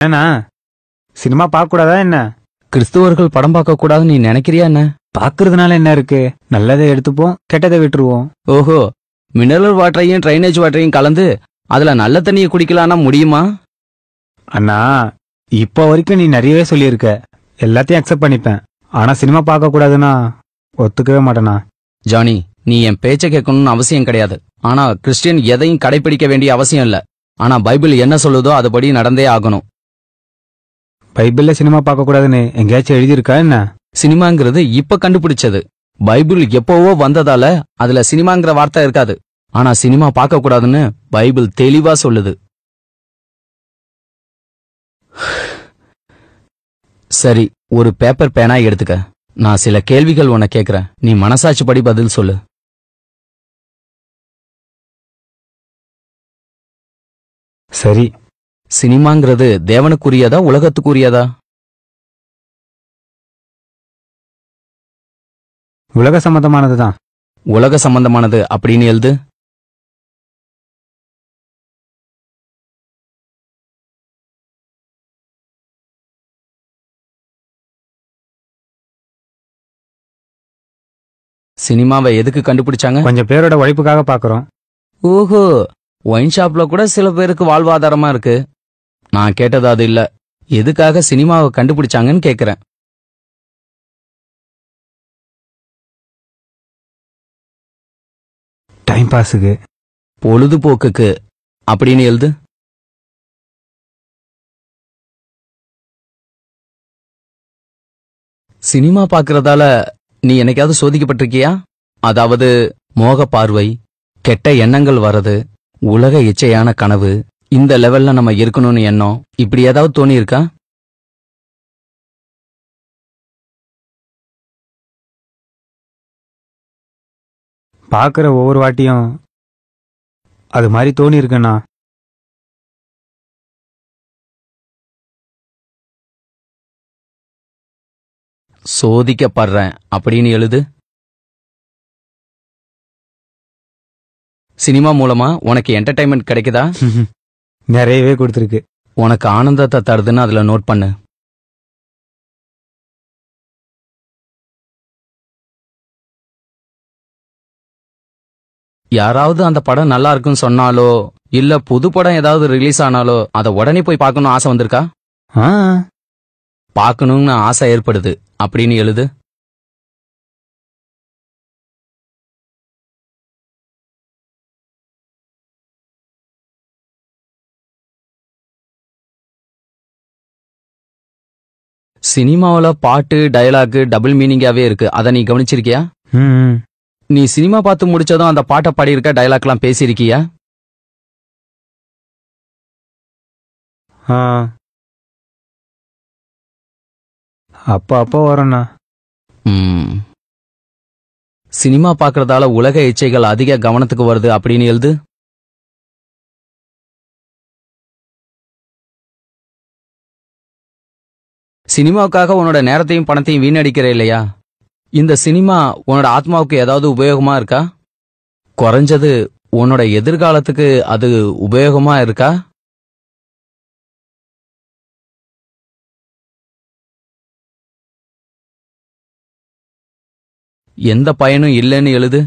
என்னண்ணா சினிமா பார்க்க கூடாதா என்ன கிறிஸ்துவர்கள் படம் பார்க்க கூடாதுன்னு நீ நினைக்கிறியா என்ன பார்க்கறதுனால என்ன இருக்கு நல்லதை எடுத்துப்போம் கெட்டதை விட்டுருவோம் ஓஹோ மினரல் வாட்டரையும் ட்ரைனேஜ் வாட்டரையும் கலந்து அதுல நல்ல தண்ணியை குடிக்கலாம்னா முடியுமா அண்ணா இப்போ வரைக்கும் நீ நிறையவே சொல்லியிருக்க எல்லாத்தையும் அக்செப்ட் பண்ணிப்பேன் ஆனா சினிமா பார்க்க கூடாதுன்னா ஒத்துக்கவே மாட்டேனா ஜானி நீ என் பேச்ச கேட்கணும்னு அவசியம் கிடையாது ஆனா கிறிஸ்டியன் எதையும் கடைபிடிக்க வேண்டிய அவசியம் இல்ல ஆனா பைபிள் என்ன சொல்லுதோ அதுபடி நடந்தே ஆகணும் பைபிள்ல சினிமா பார்க்க கூடாதுன்னு எங்கேயாச்சும் எழுதியிருக்கா என்ன சினிமாங்கிறது இப்ப கண்டுபிடிச்சது பைபிள் எப்போவோ வந்ததால அதுல சினிமாங்கிற வார்த்தை இருக்காது ஆனா சினிமா பார்க்க கூடாதுன்னு பைபிள் தெளிவா சொல்லுது சரி ஒரு பேப்பர் பேனா எடுத்துக்க நான் சில கேள்விகள் உன்னை கேக்குறேன் நீ மனசாட்சிப்படி பதில் சொல்லு சரி சினிமாங்கிறது தேவனுக்குரியதா உலகத்துக்குரியதா உலக சம்பந்தமானதுதான் உலக சம்பந்தமானது அப்படின்னு எழுது சினிமாவை எதுக்கு கண்டுபிடிச்சாங்க கொஞ்சம் பேரோட உழைப்புக்காக பார்க்கறோம் ஓஹோ ஒயின் ஷாப்ல கூட சில பேருக்கு வாழ்வாதாரமா இருக்கு நான் கேட்டது அது இல்ல எதுக்காக சினிமாவை கண்டுபிடிச்சாங்கன்னு கேக்குறேன் டைம் பாஸுக்கு பொழுதுபோக்குக்கு அப்படின்னு எழுது சினிமா பார்க்கறதால நீ என்னைக்காவது சோதிக்கப்பட்டிருக்கியா அதாவது மோக பார்வை கெட்ட எண்ணங்கள் வரது உலக இச்சையான கனவு இந்த லெவல்ல நம்ம இருக்கணும்னு எண்ணம் இப்படி ஏதாவது தோணி இருக்கா பார்க்குற ஒவ்வொரு வாட்டியும் அது மாதிரி தோணி இருக்குண்ணா சோதிக்கப்படுறேன் அப்படின்னு எழுது சினிமா மூலமா உனக்கு என்டர்டைன்மெண்ட் கிடைக்குதா நிறையவே கொடுத்துருக்கு உனக்கு ஆனந்தத்தை தருதுன்னு அதுல நோட் பண்ணு யாராவது அந்த படம் நல்லா இருக்குன்னு சொன்னாலோ இல்ல புது படம் ஏதாவது ரிலீஸ் ஆனாலோ அதை உடனே போய் பார்க்கணும் ஆசை வந்திருக்கா ஆ பார்க்கணும்னு ஆசை ஏற்படுது அப்படின்னு எழுது சினிமாவுல பாட்டு டயலாக் டபுள் மீனிங்காவே இருக்கு அதை நீ கவனிச்சிருக்கியா ம் ம். நீ சினிமா பார்த்து முடிச்சதும் அந்த பாட்டை பாடியிருக்க டயலாக்லாம் பேசியிருக்கியா ஆ அப்போ அப்போ வரும்ண்ணா ம். சினிமா பார்க்கறதால உலக இச்சைகள் அதிக கவனத்துக்கு வருது அப்படின்னு எழுது சினிமாவுக்காக உன்னோட நேரத்தையும் பணத்தையும் வீணடிக்கிற இல்லையா இந்த சினிமா உன்னோட ஆத்மாவுக்கு ஏதாவது உபயோகமா இருக்கா குறைஞ்சது உன்னோட எதிர்காலத்துக்கு அது உபயோகமா இருக்கா எந்த பயனும் இல்லைன்னு எழுது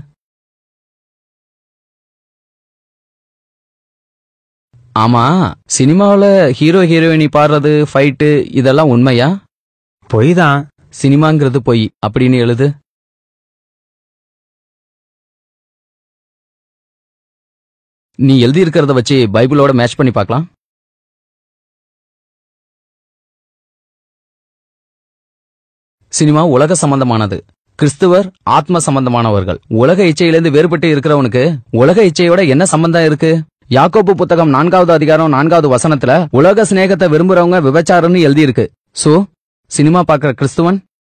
ஆமா சினிமாவுல ஹீரோ ஹீரோயினி பாடுறது ஃபைட்டு இதெல்லாம் உண்மையா பொய் தான் சினிமாங்கிறது பொய் அப்படின்னு எழுது நீ எழுதியிருக்கிறத வச்சு பைபிளோட மேட்ச் பண்ணி பார்க்கலாம் சினிமா உலக சம்பந்தமானது கிறிஸ்துவர் ஆத்ம சம்பந்தமானவர்கள் உலக இச்சையிலிருந்து வேறுபட்டு இருக்கிறவனுக்கு உலக இச்சையோட என்ன சம்பந்தம் இருக்கு யாக்கோபு புத்தகம் நான்காவது அதிகாரம் நான்காவது வசனத்துல உலக சிநேகத்தை விரும்புறவங்க விபச்சாரம்னு எழுதியிருக்கு சோ சினிமா பார்க்குற கிறிஸ்துவன்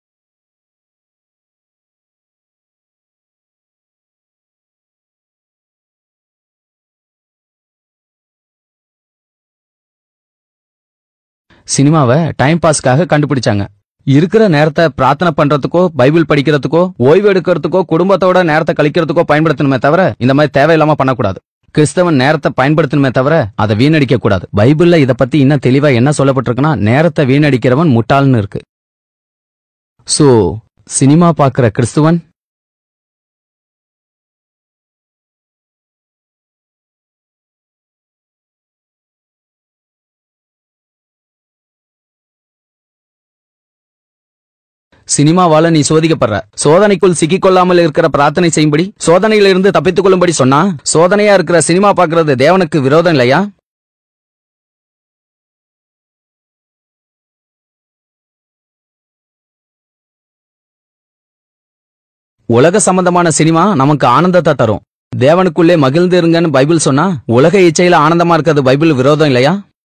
சினிமாவை டைம் பாஸ்க்காக கண்டுபிடிச்சாங்க இருக்கிற நேரத்தை பிரார்த்தனை பண்றதுக்கோ பைபிள் படிக்கிறதுக்கோ ஓய்வு எடுக்கிறதுக்கோ குடும்பத்தோட நேரத்தை கழிக்கிறதுக்கோ பயன்படுத்தணுமே தவிர இந்த மாதிரி தேவையில்லாம பண்ணக்கூடாது கிறிஸ்தவன் நேரத்தை பயன்படுத்தணுமே தவிர அதை வீணடிக்க கூடாது பைபிள்ல இத பத்தி இன்னும் தெளிவா என்ன சொல்லப்பட்டிருக்குன்னா நேரத்தை வீணடிக்கிறவன் முட்டாள்னு இருக்கு சோ சினிமா பார்க்கிற கிறிஸ்துவன் சினிமாவால நீ சோதிக்கப்படுற சோதனைக்குள் சிக்கிக்கொள்ளாமல் இருக்கிற பிரார்த்தனை செய்யும்படி சோதனையிலிருந்து தப்பித்துக் கொள்ளும்படி சொன்னா சோதனையா இருக்கிற சினிமா பார்க்கிறது தேவனுக்கு விரோதம் இல்லையா உலக சம்பந்தமான சினிமா நமக்கு ஆனந்தத்தை தரும் தேவனுக்குள்ளே மகிழ்ந்து இருங்கன்னு பைபிள் சொன்னா உலக இச்சையில ஆனந்தமா இருக்கிறது பைபிள் விரோதம் இல்லையா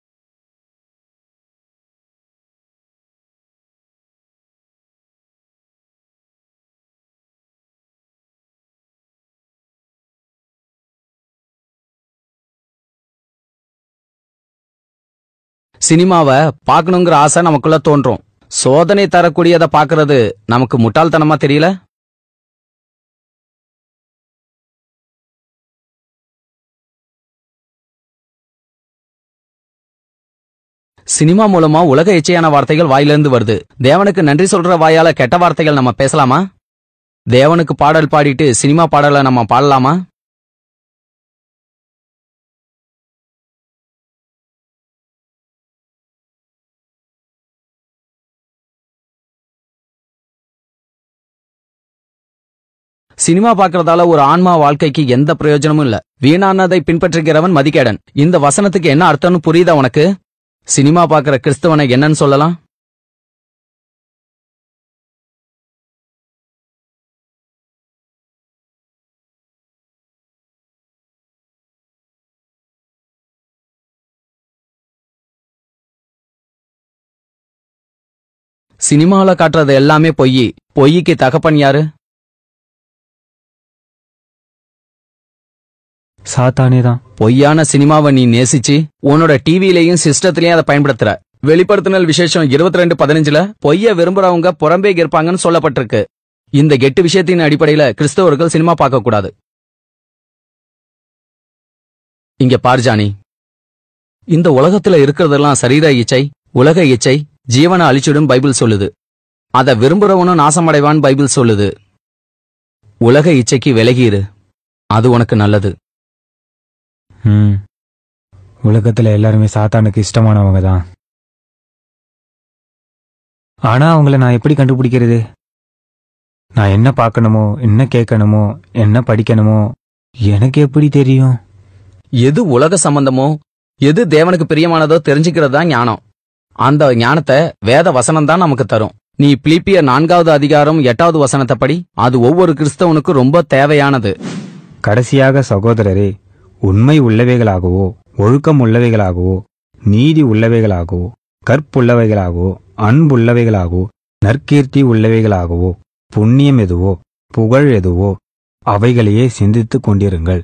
சினிமாவை பார்க்கணுங்கிற ஆசை நமக்குள்ள தோன்றும் சோதனை தரக்கூடியதை பார்க்கிறது நமக்கு முட்டாள்தனமா தெரியல சினிமா மூலமா உலக இச்சையான வார்த்தைகள் வாயிலிருந்து வருது தேவனுக்கு நன்றி சொல்ற வாயால கெட்ட வார்த்தைகள் நம்ம பேசலாமா தேவனுக்கு பாடல் பாடிட்டு சினிமா பாடலை நம்ம பாடலாமா சினிமா பார்க்கறதால ஒரு ஆன்மா வாழ்க்கைக்கு எந்த பிரயோஜனமும் இல்ல வீணானதை பின்பற்றுகிறவன் மதிக்கேடன் இந்த வசனத்துக்கு என்ன அர்த்தம்னு புரியுதா உனக்கு சினிமா பார்க்கற கிறிஸ்தவனை என்னன்னு சொல்லலாம் சினிமால காட்டுறது எல்லாமே பொய் பொய்க்கு தகப்பன் யாரு சாத்தானே தான் பொய்யான சினிமாவை நீ நேசிச்சு உன்னோட டிவிலையும் சிஸ்டத்திலயும் அதை பயன்படுத்துற வெளிப்படுத்தினல் விசேஷம் இருபத்தி ரெண்டு பதினஞ்சுல பொய்ய விரும்புறவங்க புறம்பே இருப்பாங்கன்னு சொல்லப்பட்டிருக்கு இந்த கெட்டு விஷயத்தின் அடிப்படையில கிறிஸ்தவர்கள் சினிமா பார்க்க கூடாது இங்க பார் ஜானி இந்த உலகத்துல இருக்கிறதெல்லாம் சரீர இச்சை உலக இச்சை ஜீவனை அழிச்சிடும் பைபிள் சொல்லுது அத விரும்புறவனும் நாசமடைவான் பைபிள் சொல்லுது உலக இச்சைக்கு விலகியிரு அது உனக்கு நல்லது ம் உலகத்துல எல்லாருமே சாத்தானுக்கு இஷ்டமானவங்க தான் ஆனா அவங்கள நான் எப்படி கண்டுபிடிக்கிறது நான் என்ன பார்க்கணுமோ என்ன கேட்கணுமோ என்ன படிக்கணுமோ எனக்கு எப்படி தெரியும் எது உலக சம்பந்தமோ எது தேவனுக்கு பிரியமானதோ தெரிஞ்சுக்கிறது தான் ஞானம் அந்த ஞானத்தை வேத வசனம் தான் நமக்கு தரும் நீ பிலிப்பிய நான்காவது அதிகாரம் எட்டாவது வசனத்தை படி அது ஒவ்வொரு கிறிஸ்தவனுக்கும் ரொம்ப தேவையானது கடைசியாக சகோதரரே உண்மை உள்ளவைகளாகவோ ஒழுக்கம் உள்ளவைகளாகவோ நீதி உள்ளவைகளாகவோ கற்புள்ளவைகளாகவோ அன்புள்ளவைகளாகவோ நற்கீர்த்தி உள்ளவைகளாகவோ புண்ணியம் எதுவோ புகழ் எதுவோ அவைகளையே சிந்தித்துக் கொண்டிருங்கள்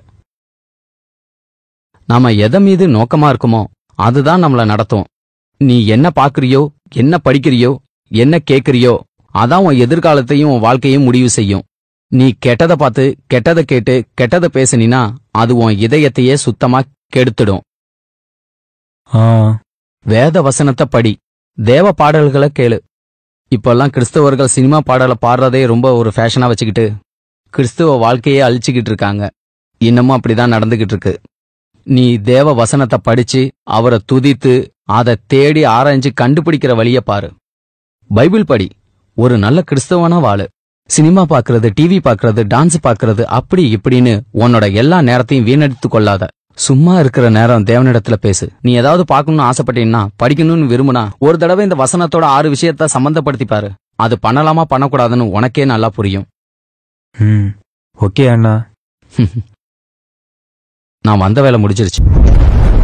நாம எதை மீது நோக்கமா இருக்குமோ அதுதான் நம்மள நடத்தும் நீ என்ன பாக்குறியோ என்ன படிக்கிறியோ என்ன கேக்குறியோ அதான் உன் எதிர்காலத்தையும் உன் வாழ்க்கையும் முடிவு செய்யும் நீ கெட்டதை பார்த்து கெட்டதை கேட்டு கெட்டதை பேசுனினா அது உன் இதயத்தையே சுத்தமா கெடுத்துடும் ஆ வேத வசனத்தை படி தேவ பாடல்களை கேளு இப்பெல்லாம் கிறிஸ்தவர்கள் சினிமா பாடலை பாடுறதே ரொம்ப ஒரு ஃபேஷனா வச்சுக்கிட்டு கிறிஸ்துவ வாழ்க்கையே அழிச்சுக்கிட்டு இருக்காங்க இன்னமும் அப்படிதான் நடந்துகிட்டு இருக்கு நீ தேவ வசனத்தை படிச்சு அவரை துதித்து அதை தேடி ஆராய்ஞ்சு கண்டுபிடிக்கிற வழிய பாரு பைபிள் படி ஒரு நல்ல கிறிஸ்தவனா வாழு சினிமா பார்க்கறது டிவி பார்க்கறது டான்ஸ் பார்க்கறது அப்படி இப்படின்னு உன்னோட எல்லா நேரத்தையும் வீணடித்துக் கொள்ளாத சும்மா இருக்கிற நேரம் தேவனிடத்துல பேசு நீ ஏதாவது பார்க்கணும்னு ஆசைப்பட்டீங்கன்னா படிக்கணும்னு விரும்புனா ஒரு தடவை இந்த வசனத்தோட ஆறு விஷயத்த சம்பந்தப்படுத்தி பாரு அது பண்ணலாமா பண்ணக்கூடாதுன்னு உனக்கே நல்லா புரியும் ம் ஓகே அண்ணா நான் வந்த வேலை முடிஞ்சிருச்சு